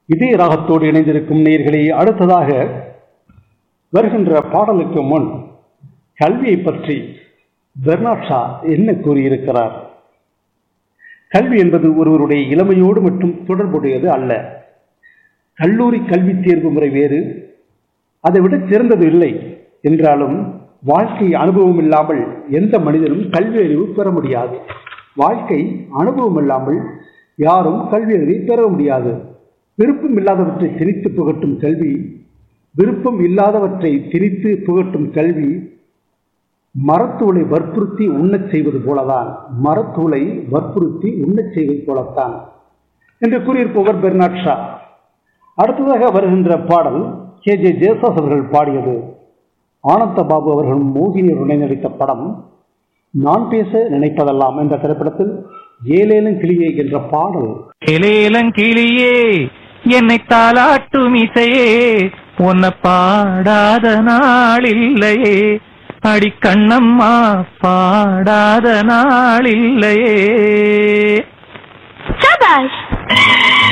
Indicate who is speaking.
Speaker 1: இதே ராகத்தோடு இணைந்திருக்கும் நேயர்களே அடுத்ததாக வருகின்ற பாடலுக்கு முன் கல்வியை பற்றி பெர்னாட் ஷா என்ன கூறியிருக்கிறார் கல்வி என்பது ஒருவருடைய இளமையோடு மட்டும் தொடர்புடையது அல்ல கல்லூரி கல்வி தேர்வு முறை வேறு அதை விட சிறந்தது இல்லை என்றாலும் வாழ்க்கை அனுபவம் இல்லாமல் எந்த மனிதனும் கல்வி அறிவு பெற முடியாது வாழ்க்கை அனுபவம் இல்லாமல் யாரும் கல்வி அறிவை பெற முடியாது விருப்பம் இல்லாதவற்றை திணித்து புகட்டும் கல்வி விருப்பம் இல்லாதவற்றை திணித்து புகட்டும் கல்வி மரத்தூளை வற்புறுத்தி உண்ணச் செய்வது போலதான் மரத்தூளை வற்புறுத்தி உண்ணச் செய்வது போலத்தான் என்று கூறியிருப்பவர் பெர்னாட் ஷா அடுத்ததாக வருகின்ற பாடல் கே ஜே ஜேசாஸ் அவர்கள் பாடியது ஆனந்த பாபு அவர்கள் மோகினியருடன் நடித்த படம் நான் பேச நினைப்பதெல்லாம் என்ற திரைப்படத்தில் ஏலேலும் கிளியே என்ற பாடல்
Speaker 2: கிளியே என்னை தாலாட்டும் இசையே உன்னை பாடாத நாளில்லையே அடி கண்ணம்மா பாடாத நாளில்லையே
Speaker 3: சபாஷ்